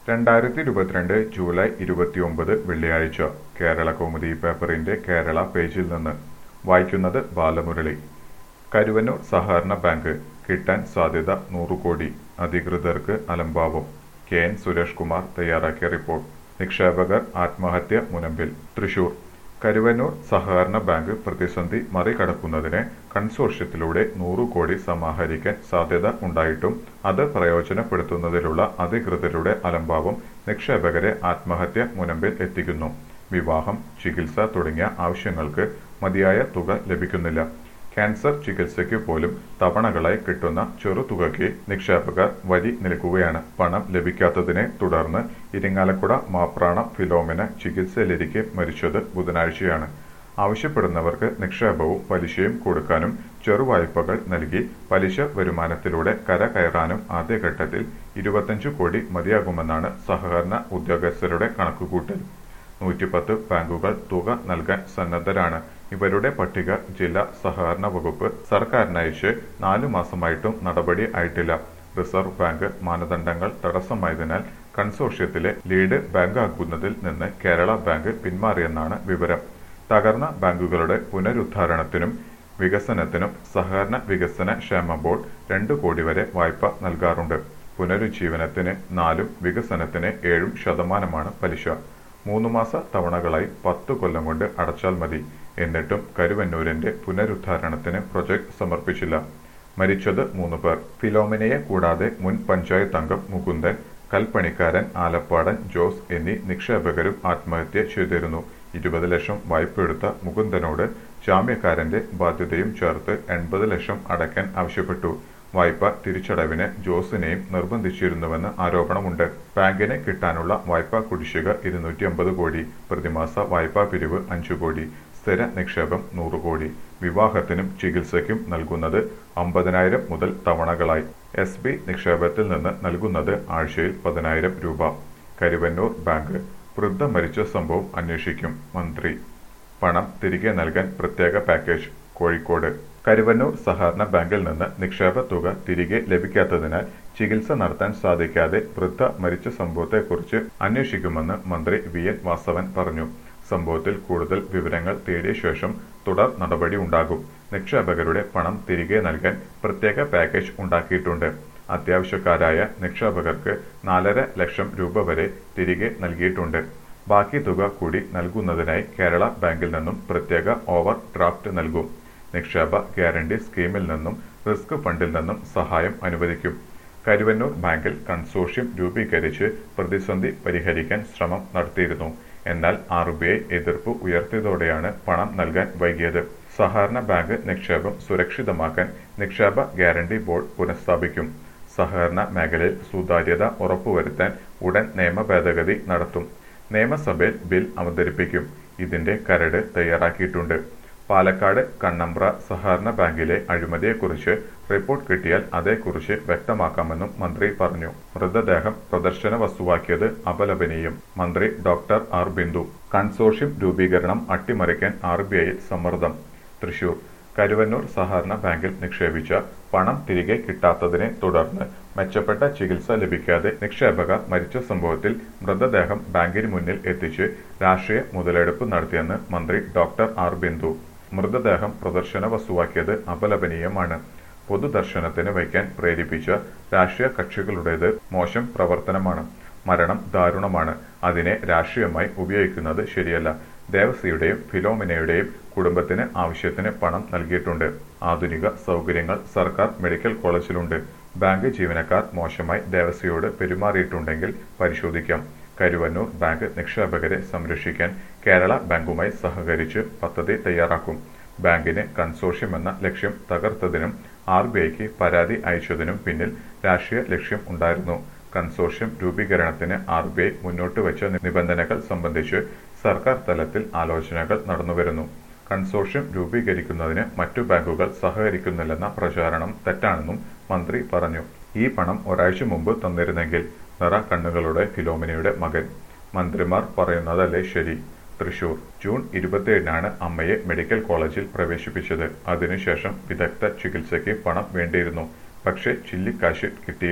രണ്ടായിരത്തി ഇരുപത്തിരണ്ട് ജൂലൈ ഇരുപത്തിയൊമ്പത് വെള്ളിയാഴ്ച കേരള കൗമുദി പേപ്പറിന്റെ കേരള പേജിൽ നിന്ന് വായിക്കുന്നത് ബാലമുരളി കരുവന്നൂർ സഹകരണ ബാങ്ക് കിട്ടാൻ സാധ്യത നൂറ് കോടി അധികൃതർക്ക് അലംഭാവം കെ എൻ സുരേഷ് കുമാർ തയ്യാറാക്കിയ റിപ്പോർട്ട് നിക്ഷേപകർ ആത്മഹത്യ മുനമ്പിൽ തൃശൂർ കരുവന്നൂർ സഹകരണ ബാങ്ക് പ്രതിസന്ധി മറികടക്കുന്നതിന് കൺസോർഷ്യത്തിലൂടെ നൂറ് കോടി സമാഹരിക്കാൻ സാധ്യത ഉണ്ടായിട്ടും അത് പ്രയോജനപ്പെടുത്തുന്നതിലുള്ള അധികൃതരുടെ അലംഭാവം നിക്ഷേപകരെ ആത്മഹത്യ മുനമ്പിൽ എത്തിക്കുന്നു വിവാഹം ചികിത്സ തുടങ്ങിയ ആവശ്യങ്ങൾക്ക് മതിയായ തുക ലഭിക്കുന്നില്ല ക്യാൻസർ ചികിത്സയ്ക്ക് പോലും തവണകളായി കിട്ടുന്ന ചെറുതുകയ്ക്ക് നിക്ഷേപകർ വരി നിൽക്കുകയാണ് പണം ലഭിക്കാത്തതിനെ തുടർന്ന് ഇരിങ്ങാലക്കുട മാപ്രാണം ഫിലോമിന ചികിത്സയിലിരിക്കെ മരിച്ചത് ബുധനാഴ്ചയാണ് ആവശ്യപ്പെടുന്നവർക്ക് നിക്ഷേപവും പലിശയും കൊടുക്കാനും ചെറുവായ്പകൾ നൽകി പലിശ വരുമാനത്തിലൂടെ കര കയറാനും ആദ്യഘട്ടത്തിൽ ഇരുപത്തഞ്ചു കോടി മതിയാകുമെന്നാണ് സഹകരണ ഉദ്യോഗസ്ഥരുടെ കണക്കുകൂട്ടൽ നൂറ്റിപ്പത്ത് ബാങ്കുകൾ തുക നൽകാൻ സന്നദ്ധരാണ് ഇവരുടെ പട്ടിക ജില്ലാ സഹകരണ വകുപ്പ് സർക്കാരിനയച്ച് നാലു മാസമായിട്ടും നടപടി ആയിട്ടില്ല റിസർവ് ബാങ്ക് മാനദണ്ഡങ്ങൾ തടസ്സമായതിനാൽ കൺസോർഷ്യത്തിലെ ലീഡ് ബാങ്കാക്കുന്നതിൽ നിന്ന് കേരള ബാങ്ക് പിന്മാറിയെന്നാണ് വിവരം തകർന്ന ബാങ്കുകളുടെ പുനരുദ്ധാരണത്തിനും വികസനത്തിനും സഹകരണ വികസന ക്ഷേമ ബോർഡ് രണ്ടു കോടി വരെ വായ്പ നൽകാറുണ്ട് പുനരുജ്ജീവനത്തിന് നാലും വികസനത്തിന് ഏഴും ശതമാനമാണ് പലിശ മൂന്ന് മാസ തവണകളായി പത്ത് കൊല്ലം കൊണ്ട് അടച്ചാൽ മതി എന്നിട്ടും കരുവന്നൂരിന്റെ പുനരുദ്ധാരണത്തിന് പ്രൊജക്ട് സമർപ്പിച്ചില്ല മരിച്ചത് മൂന്ന് പേർ ഫിലോമിനയെ കൂടാതെ മുൻ പഞ്ചായത്ത് അംഗം മുകുന്ദൻ കൽപ്പണിക്കാരൻ ആലപ്പാടൻ ജോസ് എന്നീ നിക്ഷേപകരും ആത്മഹത്യ ചെയ്തിരുന്നു ഇരുപത് ലക്ഷം വായ്പയെടുത്ത മുകുന്ദനോട് ജാമ്യക്കാരന്റെ ബാധ്യതയും ചേർത്ത് എൺപത് ലക്ഷം അടയ്ക്കാൻ ആവശ്യപ്പെട്ടു വായ്പ തിരിച്ചടവിന് ജോസിനെയും നിർബന്ധിച്ചിരുന്നുവെന്ന് ആരോപണമുണ്ട് ബാങ്കിന് കിട്ടാനുള്ള വായ്പാ കുടിശ്ശിക ഇരുന്നൂറ്റി അമ്പത് കോടി പ്രതിമാസ വായ്പാ പിരിവ് അഞ്ചു കോടി സ്ഥിര നിക്ഷേപം നൂറ് കോടി വിവാഹത്തിനും ചികിത്സയ്ക്കും നൽകുന്നത് അമ്പതിനായിരം മുതൽ തവണകളായി എസ് ബി നിക്ഷേപത്തിൽ നിന്ന് നൽകുന്നത് ആഴ്ചയിൽ പതിനായിരം രൂപ കരുവന്നൂർ ബാങ്ക് വൃദ്ധ മരിച്ച സംഭവം അന്വേഷിക്കും മന്ത്രി പണം തിരികെ നൽകാൻ പ്രത്യേക പാക്കേജ് കോഴിക്കോട് കരുവന്നൂർ സഹകരണ ബാങ്കിൽ നിന്ന് നിക്ഷേപ തുക തിരികെ ലഭിക്കാത്തതിനാൽ ചികിത്സ നടത്താൻ സാധിക്കാതെ വൃദ്ധ മരിച്ച സംഭവത്തെക്കുറിച്ച് അന്വേഷിക്കുമെന്ന് മന്ത്രി വി എൻ വാസവൻ പറഞ്ഞു സംഭവത്തിൽ കൂടുതൽ വിവരങ്ങൾ തേടിയ ശേഷം തുടർ നടപടി ഉണ്ടാകും നിക്ഷേപകരുടെ പണം തിരികെ നൽകാൻ പ്രത്യേക പാക്കേജ് ഉണ്ടാക്കിയിട്ടുണ്ട് അത്യാവശ്യക്കാരായ നിക്ഷേപകർക്ക് നാലര ലക്ഷം രൂപ വരെ തിരികെ നൽകിയിട്ടുണ്ട് ബാക്കി തുക കൂടി നൽകുന്നതിനായി കേരള ബാങ്കിൽ നിന്നും പ്രത്യേക ഓവർ ഡ്രാഫ്റ്റ് നൽകും നിക്ഷേപ ഗ്യാരണ്ടി സ്കീമിൽ നിന്നും റിസ്ക് ഫണ്ടിൽ നിന്നും സഹായം അനുവദിക്കും കരുവന്നൂർ ബാങ്കിൽ കൺസോർഷ്യം രൂപീകരിച്ച് പ്രതിസന്ധി പരിഹരിക്കാൻ ശ്രമം നടത്തിയിരുന്നു എന്നാൽ ആർ ബി ഐ എതിർപ്പ് ഉയർത്തിയതോടെയാണ് പണം നൽകാൻ വൈകിയത് സഹകരണ ബാങ്ക് നിക്ഷേപം സുരക്ഷിതമാക്കാൻ നിക്ഷേപ ഗ്യാരണ്ടി ബോർഡ് പുനഃസ്ഥാപിക്കും സഹകരണ മേഖലയിൽ സുതാര്യത ഉറപ്പുവരുത്താൻ ഉടൻ നിയമ ഭേദഗതി നടത്തും നിയമസഭയിൽ ബിൽ അവതരിപ്പിക്കും ഇതിന്റെ കരട് തയ്യാറാക്കിയിട്ടുണ്ട് പാലക്കാട് കണ്ണമ്പ്ര സഹകരണ ബാങ്കിലെ അഴിമതിയെക്കുറിച്ച് റിപ്പോർട്ട് കിട്ടിയാൽ അതേക്കുറിച്ച് വ്യക്തമാക്കാമെന്നും മന്ത്രി പറഞ്ഞു മൃതദേഹം പ്രദർശന വസ്തുവാക്കിയത് അപലപനീയം മന്ത്രി ഡോക്ടർ ആർ ബിന്ദു കൺസോർഷ്യം രൂപീകരണം അട്ടിമറിക്കാൻ ആർ ബി ഐയിൽ സമ്മർദ്ദം തൃശൂർ കരുവന്നൂർ സഹകരണ ബാങ്കിൽ നിക്ഷേപിച്ച പണം തിരികെ കിട്ടാത്തതിനെ തുടർന്ന് മെച്ചപ്പെട്ട ചികിത്സ ലഭിക്കാതെ നിക്ഷേപക മരിച്ച സംഭവത്തിൽ മൃതദേഹം ബാങ്കിന് മുന്നിൽ എത്തിച്ച് രാഷ്ട്രീയ മുതലെടുപ്പ് നടത്തിയെന്ന് മന്ത്രി ഡോക്ടർ ആർ ബിന്ദു മൃതദേഹം പ്രദർശന വസ്തുവാക്കിയത് അപലപനീയമാണ് പൊതുദർശനത്തിന് വയ്ക്കാൻ പ്രേരിപ്പിച്ച രാഷ്ട്രീയ കക്ഷികളുടേത് മോശം പ്രവർത്തനമാണ് മരണം ദാരുണമാണ് അതിനെ രാഷ്ട്രീയമായി ഉപയോഗിക്കുന്നത് ശരിയല്ല ദേവസിയുടെയും ഫിലോമിനയുടെയും കുടുംബത്തിന് ആവശ്യത്തിന് പണം നൽകിയിട്ടുണ്ട് ആധുനിക സൗകര്യങ്ങൾ സർക്കാർ മെഡിക്കൽ കോളേജിലുണ്ട് ബാങ്ക് ജീവനക്കാർ മോശമായി ദേവസിയോട് പെരുമാറിയിട്ടുണ്ടെങ്കിൽ പരിശോധിക്കാം കരുവന്നൂർ ബാങ്ക് നിക്ഷേപകരെ സംരക്ഷിക്കാൻ കേരള ബാങ്കുമായി സഹകരിച്ച് പദ്ധതി തയ്യാറാക്കും ബാങ്കിന് കൺസോർഷ്യം എന്ന ലക്ഷ്യം തകർത്തതിനും ആർ ബി ഐക്ക് പരാതി അയച്ചതിനും പിന്നിൽ രാഷ്ട്രീയ ലക്ഷ്യം ഉണ്ടായിരുന്നു കൺസോർഷ്യം രൂപീകരണത്തിന് ആർ ബി ഐ മുന്നോട്ട് വെച്ച നിബന്ധനകൾ സംബന്ധിച്ച് സർക്കാർ തലത്തിൽ ആലോചനകൾ നടന്നുവരുന്നു കൺസോർഷ്യം രൂപീകരിക്കുന്നതിന് മറ്റു ബാങ്കുകൾ സഹകരിക്കുന്നില്ലെന്ന പ്രചാരണം തെറ്റാണെന്നും മന്ത്രി പറഞ്ഞു ഈ പണം ഒരാഴ്ച മുമ്പ് തന്നിരുന്നെങ്കിൽ നിറ കണ്ണുകളുടെ ഫിലോമിനയുടെ മകൻ മന്ത്രിമാർ പറയുന്നതല്ലേ ശരി തൃശൂർ ജൂൺ ഇരുപത്തിയേഴിനാണ് അമ്മയെ മെഡിക്കൽ കോളേജിൽ പ്രവേശിപ്പിച്ചത് അതിനുശേഷം വിദഗ്ധ ചികിത്സയ്ക്ക് പണം വേണ്ടിയിരുന്നു പക്ഷേ ചില്ലിക്കാശ് കിട്ടിയില്ല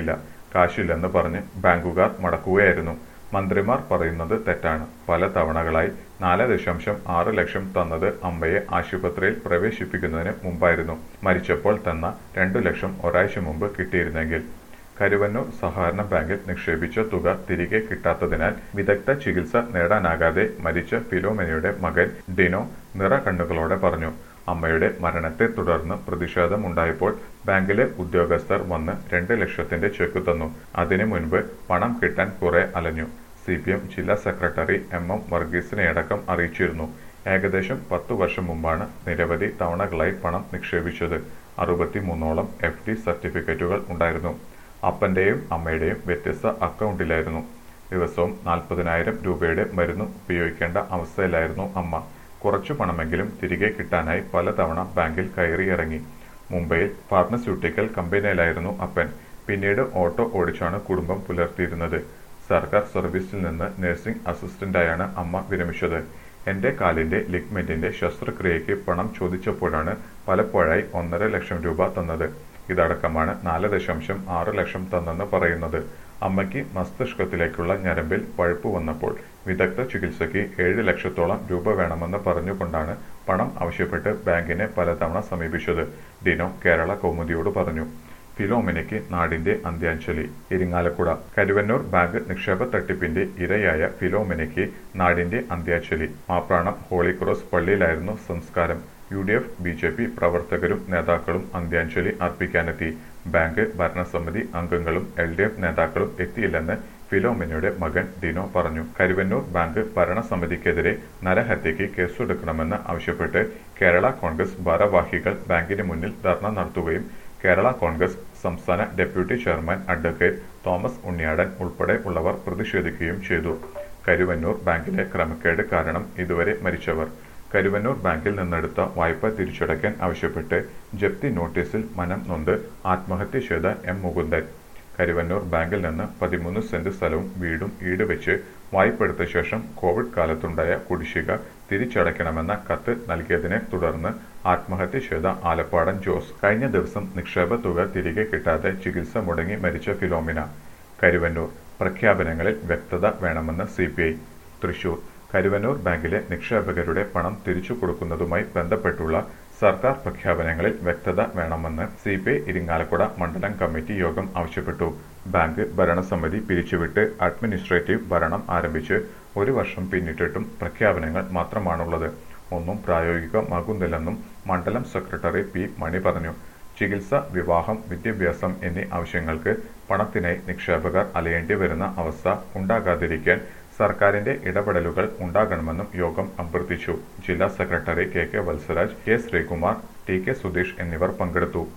കാശില്ലെന്ന് പറഞ്ഞ് ബാങ്കുകാർ മടക്കുകയായിരുന്നു മന്ത്രിമാർ പറയുന്നത് തെറ്റാണ് പല തവണകളായി നാല് ദശാംശം ആറ് ലക്ഷം തന്നത് അമ്മയെ ആശുപത്രിയിൽ പ്രവേശിപ്പിക്കുന്നതിന് മുമ്പായിരുന്നു മരിച്ചപ്പോൾ തന്ന രണ്ടു ലക്ഷം ഒരാഴ്ച മുമ്പ് കിട്ടിയിരുന്നെങ്കിൽ കരുവന്നൂർ സഹകരണ ബാങ്കിൽ നിക്ഷേപിച്ച തുക തിരികെ കിട്ടാത്തതിനാൽ വിദഗ്ധ ചികിത്സ നേടാനാകാതെ മരിച്ച ഫിലോമിനയുടെ മകൻ ഡിനോ നിറകണ്ണുകളോടെ പറഞ്ഞു അമ്മയുടെ മരണത്തെ തുടർന്ന് പ്രതിഷേധമുണ്ടായപ്പോൾ ബാങ്കിലെ ഉദ്യോഗസ്ഥർ വന്ന് രണ്ട് ലക്ഷത്തിന്റെ ചെക്ക് തന്നു അതിനു മുൻപ് പണം കിട്ടാൻ കുറെ അലഞ്ഞു സി പി എം ജില്ലാ സെക്രട്ടറി എം എം വർഗീസിനെയടക്കം അറിയിച്ചിരുന്നു ഏകദേശം പത്തു വർഷം മുമ്പാണ് നിരവധി തവണകളായി പണം നിക്ഷേപിച്ചത് അറുപത്തിമൂന്നോളം എഫ് ഡി സർട്ടിഫിക്കറ്റുകൾ ഉണ്ടായിരുന്നു അപ്പന്റെയും അമ്മയുടെയും വ്യത്യസ്ത അക്കൗണ്ടിലായിരുന്നു ദിവസവും നാൽപ്പതിനായിരം രൂപയുടെ മരുന്ന് ഉപയോഗിക്കേണ്ട അവസ്ഥയിലായിരുന്നു അമ്മ കുറച്ചു പണമെങ്കിലും തിരികെ കിട്ടാനായി പലതവണ ബാങ്കിൽ കയറിയിറങ്ങി മുംബൈയിൽ ഫാർമസ്യൂട്ടിക്കൽ കമ്പനിയിലായിരുന്നു അപ്പൻ പിന്നീട് ഓട്ടോ ഓടിച്ചാണ് കുടുംബം പുലർത്തിയിരുന്നത് സർക്കാർ സർവീസിൽ നിന്ന് നഴ്സിംഗ് അസിസ്റ്റന്റായാണ് അമ്മ വിരമിച്ചത് എന്റെ കാലിന്റെ ലിഗ്മെന്റിന്റെ ശസ്ത്രക്രിയയ്ക്ക് പണം ചോദിച്ചപ്പോഴാണ് പലപ്പോഴായി ഒന്നര ലക്ഷം രൂപ തന്നത് ഇതടക്കമാണ് നാല് ദശാംശം ആറ് ലക്ഷം തന്നെന്ന് പറയുന്നത് അമ്മയ്ക്ക് മസ്തിഷ്കത്തിലേക്കുള്ള ഞരമ്പിൽ പഴുപ്പ് വന്നപ്പോൾ വിദഗ്ധ ചികിത്സയ്ക്ക് ഏഴ് ലക്ഷത്തോളം രൂപ വേണമെന്ന് പറഞ്ഞുകൊണ്ടാണ് പണം ആവശ്യപ്പെട്ട് ബാങ്കിനെ പലതവണ സമീപിച്ചത് ഡിനോ കേരള കൗമുദിയോട് പറഞ്ഞു ഫിലോമിനയ്ക്ക് നാടിന്റെ അന്ത്യാഞ്ജലി ഇരിങ്ങാലക്കുട കരുവന്നൂർ ബാങ്ക് നിക്ഷേപ തട്ടിപ്പിന്റെ ഇരയായ ഫിലോമിനയ്ക്ക് നാടിന്റെ അന്ത്യാഞ്ജലി മാപ്രാണം ഹോളി ക്രോസ് പള്ളിയിലായിരുന്നു സംസ്കാരം U D F B J P പ്രവർത്തകരും നേതാക്കളും അന്ത്യാഞ്ജലി അർപ്പിക്കാനെത്തി ബാങ്ക് ഭരണസമിതി അംഗങ്ങളും എൽ ഡി എഫ് നേതാക്കളും എത്തിയില്ലെന്ന് ഫിലോമിനയുടെ മകൻ ഡിനോ പറഞ്ഞു കരുവന്നൂർ ബാങ്ക് ഭരണസമിതിക്കെതിരെ നരഹത്യയ്ക്ക് കേസെടുക്കണമെന്ന് ആവശ്യപ്പെട്ട് കേരള കോൺഗ്രസ് ഭാരവാഹികൾ ബാങ്കിന് മുന്നിൽ ധർണ നടത്തുകയും കേരള കോൺഗ്രസ് സംസ്ഥാന deputy chairman advocate Thomas Unniyadan ഉൾപ്പെടെ ഉള്ളവർ പ്രതിഷേധിക്കുകയും ചെയ്തു കരുവന്നൂർ ബാങ്കിലെ ക്രമക്കേട് കാരണം ഇതുവരെ മരിച്ചവർ കരുവന്നൂർ ബാങ്കിൽ നിന്നെടുത്ത വായ്പ തിരിച്ചടയ്ക്കാൻ ആവശ്യപ്പെട്ട് ജപ്തി നോട്ടീസിൽ മനം നൊന്ത് ആത്മഹത്യ ചെയ്ത എം മുകുന്ദൻ കരുവന്നൂർ ബാങ്കിൽ നിന്ന് പതിമൂന്ന് സെന്റ് സ്ഥലവും വീടും ഈടുവെച്ച് വായ്പെടുത്ത ശേഷം കോവിഡ് കാലത്തുണ്ടായ കുടിശ്ശിക തിരിച്ചടയ്ക്കണമെന്ന കത്ത് നൽകിയതിനെ തുടർന്ന് ആത്മഹത്യ ചെയ്ത ആലപ്പാടൻ ജോസ് കഴിഞ്ഞ ദിവസം നിക്ഷേപ തുക തിരികെ കിട്ടാതെ ചികിത്സ മുടങ്ങി മരിച്ച ഫിലോമിന കരുവന്നൂർ പ്രഖ്യാപനങ്ങളിൽ വ്യക്തത വേണമെന്ന് സി തൃശൂർ കരുവന്നൂർ ബാങ്കിലെ നിക്ഷേപകരുടെ പണം തിരിച്ചു കൊടുക്കുന്നതുമായി ബന്ധപ്പെട്ടുള്ള സർക്കാർ പ്രഖ്യാപനങ്ങളിൽ വ്യക്തത വേണമെന്ന് സി പി ഐ ഇരിങ്ങാലക്കുട മണ്ഡലം കമ്മിറ്റി യോഗം ആവശ്യപ്പെട്ടു ബാങ്ക് ഭരണസമിതി പിരിച്ചുവിട്ട് അഡ്മിനിസ്ട്രേറ്റീവ് ഭരണം ആരംഭിച്ച് ഒരു വർഷം പിന്നിട്ടിട്ടും പ്രഖ്യാപനങ്ങൾ മാത്രമാണുള്ളത് ഒന്നും പ്രായോഗികമാകുന്നില്ലെന്നും മണ്ഡലം സെക്രട്ടറി പി മണി പറഞ്ഞു ചികിത്സ വിവാഹം വിദ്യാഭ്യാസം എന്നീ ആവശ്യങ്ങൾക്ക് പണത്തിനായി നിക്ഷേപകർ അലയേണ്ടി വരുന്ന അവസ്ഥ ഉണ്ടാകാതിരിക്കാൻ സർക്കാരിന്റെ ഇടപെടലുകൾ ഉണ്ടാകണമെന്നും യോഗം അഭ്യർത്ഥിച്ചു ജില്ലാ secretary K K Valsaraj K Sreekumar T K Sudheesh എന്നിവർ പങ്കെടുത്തു